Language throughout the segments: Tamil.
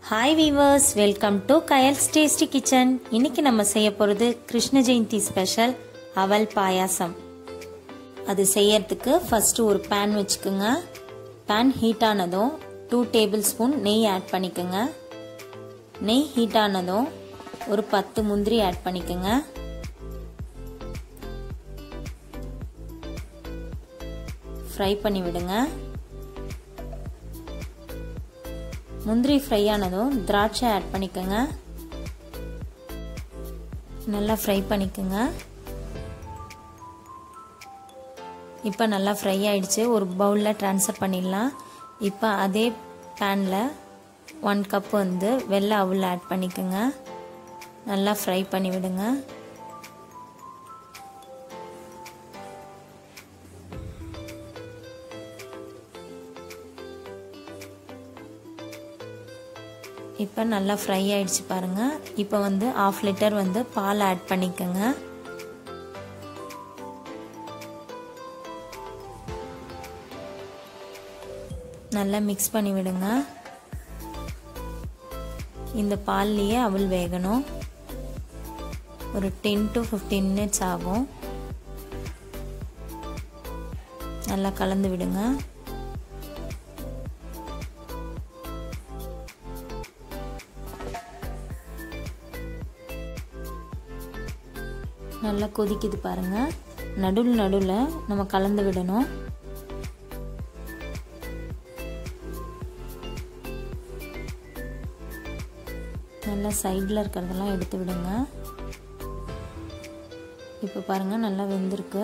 Hi viewers welcome to Kayal's tasty kitchen இன்னைக்கு நம்ம செய்ய போகிறது கிருஷ்ண ஜெயந்தி ஸ்பெஷல் அவல் பாயாசம் அது செய்யறதுக்கு ஃபர்ஸ்ட் ஒரு பேன் வச்சுக்கோங்க பேன் ஹீட் ஆனதும் டூ டேபிள் ஸ்பூன் நெய் ஆட் பண்ணிக்கோங்க நெய் ஹீட் ஆனதும் ஒரு பத்து முந்திரி ஆட் பண்ணிக்கோங்க ஃப்ரை பண்ணி விடுங்க முந்திரி ஃப்ரை ஆனதும் திராட்சை ஆட் பண்ணிக்கோங்க நல்லா ஃப்ரை பண்ணிக்கோங்க இப்போ நல்லா ஃப்ரை ஆயிடுச்சு ஒரு பவுலில் ட்ரான்ஸ்ஃபர் பண்ணிடலாம் இப்போ அதே பேனில் ஒன் கப் வந்து வெள்ளை அவுள் ஆட் பண்ணிக்கோங்க நல்லா ஃப்ரை பண்ணி விடுங்க இப்போ நல்லா ஃப்ரை ஆயிடுச்சு பாருங்கள் இப்போ வந்து ஆஃப் லிட்டர் வந்து பால் ஆட் பண்ணிக்கோங்க நல்லா மிக்ஸ் பண்ணி விடுங்க இந்த பால்லையே அவள் வேகணும் ஒரு டென் டு ஃபிஃப்டீன் மினிட்ஸ் ஆகும் நல்லா கலந்து விடுங்க நல்லா கொதிக்குது பாருங்க நடுவில் நடுவில் நம்ம கலந்து விடணும் நல்லா சைடில் இருக்கிறதெல்லாம் எடுத்து விடுங்க இப்போ பாருங்கள் நல்லா வெந்திருக்கு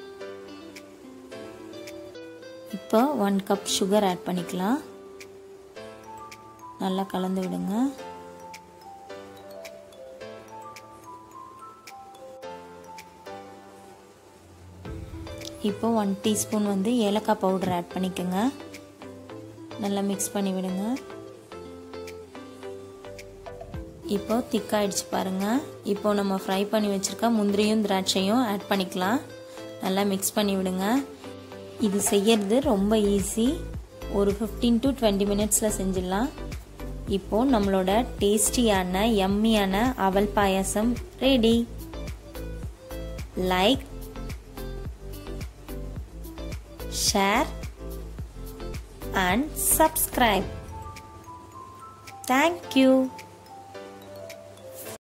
இப்போ ஒன் கப் சுகர் ஆட் பண்ணிக்கலாம் நல்லா கலந்து விடுங்க இப்போ ஒன் டீஸ்பூன் வந்து ஏலக்காய் பவுடர் ஆட் பண்ணிக்கோங்க நல்லா மிக்ஸ் பண்ணி விடுங்க இப்போ திக்காயிடுச்சு பாருங்கள் இப்போ நம்ம ஃப்ரை பண்ணி வச்சுருக்க முந்திரியும் திராட்சையும் ஆட் பண்ணிக்கலாம் நல்லா மிக்ஸ் பண்ணி விடுங்க இது செய்யறது ரொம்ப ஈஸி ஒரு ஃபிஃப்டீன் டு டுவெண்ட்டி மினிட்ஸில் செஞ்சிடலாம் இப்போது நம்மளோட டேஸ்டியான எம்மியான அவல் பாயாசம் ready like share and subscribe. Thank you.